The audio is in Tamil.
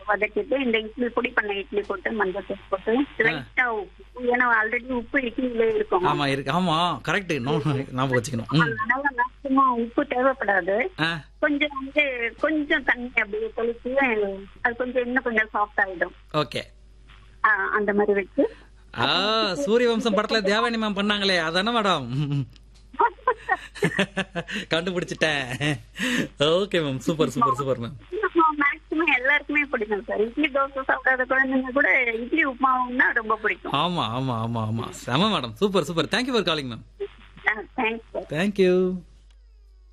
வதக்கிட்டு இந்த இட்லி பொடி பண்ண இட்லி போட்டு மஞ்சள் தூள் போட்டு லைட்டா உப்பு ஏன்னா ஆல்ரெடி உப்பு இட்லியிலே இருக்கும் ஆமா இருக்கு ஆமா கரெக்ட் ஞாபகம் வச்சுக்கணும் ம். அதனால மேக்சிமம் உப்பு தேவைப்படாது ஆ, கொஞ்சம் வந்து கொஞ்சம் தண்ணி அப்படியே தெளிச்சு அது கொஞ்சம் இன்னும் கொஞ்சம் சாஃப்ட் ஆயிடும் ஓகே ஆ, அந்த மாதிரி வச்சு ஆ சூரிய வம்சம் படத்துல தேவானி மேம் பண்ணாங்களே அதானே மேடம் கண்டுபிடிச்சிட்டேன் okay ma'am super super super ma'am maximum எல்லாருக்குமே பிடிக்கும் சார் இட்லி தோசை சாப்பிடாத குழந்தைங்க கூட இட்லி உப்புமாவும்னா ரொம்ப பிடிக்கும் ஆமா ஆமா ஆமா ஆமா செம madam super super thank you for calling ma'am thanks sir thank you